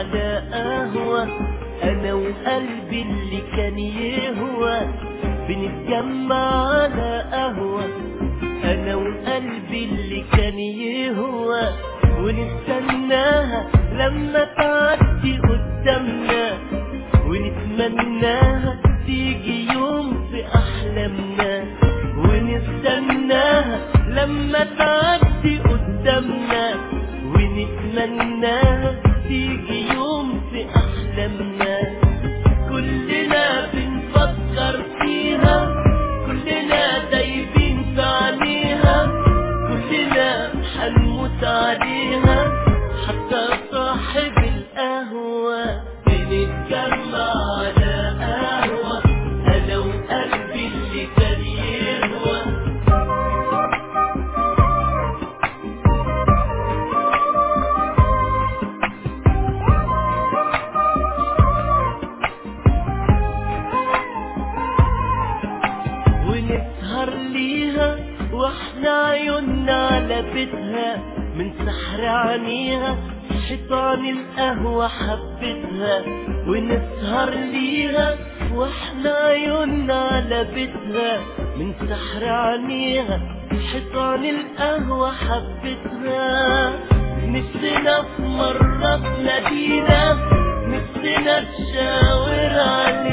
على قهوة أنا وقلبي اللي كان يهوى بنتجمع على قهوة أنا وقلبي اللي كان يهوى ونستناها لما تعدي قدامنا ونتمناها تيجي يوم في أحلامنا ونستناها لما تعدي قدامنا ونتمناها تيجي يوم في أحلامنا كلنا بنفكر فيها كلنا دايبين في عينيها كلنا حنموت عليها حتى صاحب القهوة بنتجمع على قهوة أنا وقلبي اللي كان يهوى ونسهر ليها واحنا عيوننا على بيتها من سحر عينيها شيطان القهوة حبتها ونسهر ليها واحنا عيوننا على بيتها من سحر عينيها شيطان القهوة حبتها نفسنا في مرة تنادينا نفسنا تشاور علينا